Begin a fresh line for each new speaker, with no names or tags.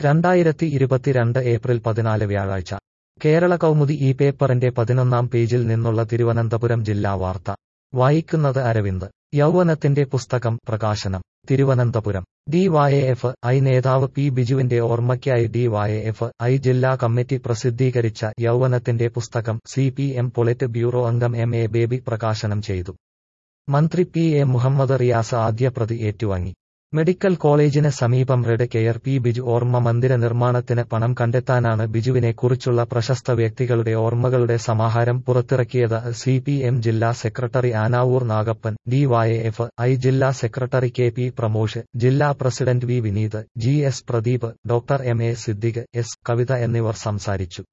രണ്ടായിരത്തി ഇരുപത്തിരണ്ട് ഏപ്രിൽ പതിനാല് വ്യാഴാഴ്ച കേരള കൗമുദി ഈ പേപ്പറിന്റെ പതിനൊന്നാം പേജിൽ നിന്നുള്ള തിരുവനന്തപുരം ജില്ലാ വാർത്ത വായിക്കുന്നത് അരവിന്ദ് യൗവനത്തിന്റെ പുസ്തകം പ്രകാശനം തിരുവനന്തപുരം ഡിവൈഎഫ് ഐ നേതാവ് പി ബിജുവിന്റെ ഓർമ്മയ്ക്കായി ഡിവൈഎഫ് ഐ ജില്ലാ കമ്മിറ്റി പ്രസിദ്ധീകരിച്ച യൗവനത്തിന്റെ പുസ്തകം C P M polit bureau അംഗം എം എ ബേബി പ്രകാശനം ചെയ്തു മന്ത്രി പി എ മുഹമ്മദ് റിയാസ് ആദ്യ പ്രതി ഏറ്റുവാങ്ങി മെഡിക്കൽ കോളേജിന് സമീപം റെഡ് കെയർ പി ബിജു ഓർമ്മ മന്ദിര നിർമ്മാണത്തിന് പണം കണ്ടെത്താനാണ് ബിജുവിനെ കുറിച്ചുള്ള പ്രശസ്ത വ്യക്തികളുടെ ഓർമ്മകളുടെ സമാഹാരം പുറത്തിറക്കിയത് സി പി എം ജില്ലാ secretary Anavoor Nagappan DYFI ജില്ലാ സെക്രട്ടറി കെ പി പ്രമോഷ് ജില്ലാ president V Vineeth G S Pradeep doctor M A Siddique S Kavitha എന്നിവർ സംസാരിച്ചു